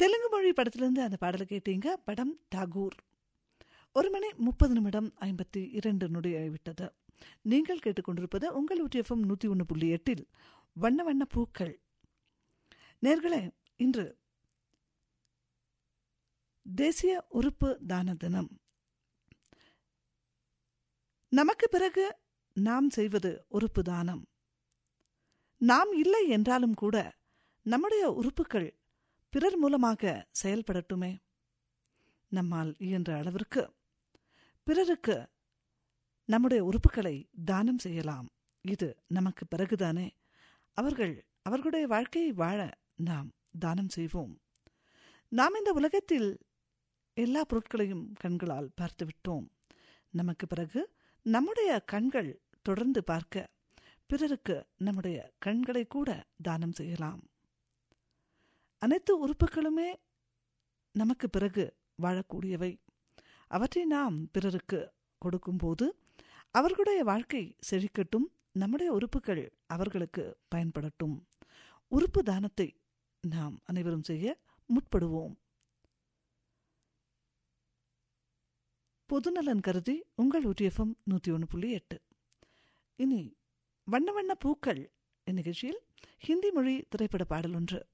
தெலுங்கு மொழி படத்திலிருந்து அந்த பாடலை கேட்டீங்க படம் டாகூர் ஒரு மணி முப்பது நிமிடம் ஐம்பத்தி இரண்டு நொடி ஆகிவிட்டது நீங்கள் கேட்டுக்கொண்டிருப்பது உங்கள் ஊட்டிஎஃப்எம் நூற்றி ஒன்று புள்ளி எட்டில் வண்ண வண்ண பூக்கள் நேர்களே இன்று தேசிய உறுப்பு தான தினம் நமக்கு பிறகு நாம் செய்வது உறுப்பு தானம் நாம் இல்லை என்றாலும் கூட நம்முடைய உறுப்புகள் பிறர் மூலமாக செயல்படட்டுமே நம்மால் இயன்ற அளவிற்கு பிறருக்கு நம்முடைய உறுப்புகளை தானம் செய்யலாம் இது நமக்கு பிறகுதானே அவர்கள் அவர்களுடைய வாழ்க்கையை வாழ நாம் தானம் செய்வோம் நாம் இந்த உலகத்தில் எல்லா பொருட்களையும் கண்களால் பார்த்துவிட்டோம் நமக்கு பிறகு நம்முடைய கண்கள் தொடர்ந்து பார்க்க பிறருக்கு நம்முடைய கண்களை கூட தானம் செய்யலாம் அனைத்து உறுப்புகளுமே நமக்கு பிறகு வாழக்கூடியவை அவற்றை நாம் பிறருக்கு கொடுக்கும்போது அவர்களுடைய வாழ்க்கை செழிக்கட்டும் நம்முடைய உறுப்புகள் அவர்களுக்கு பயன்படட்டும் உறுப்பு தானத்தை நாம் அனைவரும் செய்ய முற்படுவோம் பொதுநலன் கருதி உங்கள் ஊட்டியஃபம் நூற்றி ஒன்று புள்ளி எட்டு இனி வண்ண வண்ண பூக்கள் இந்நிகழ்ச்சியில் ஹிந்தி மொழி திரைப்பட பாடல் ஒன்று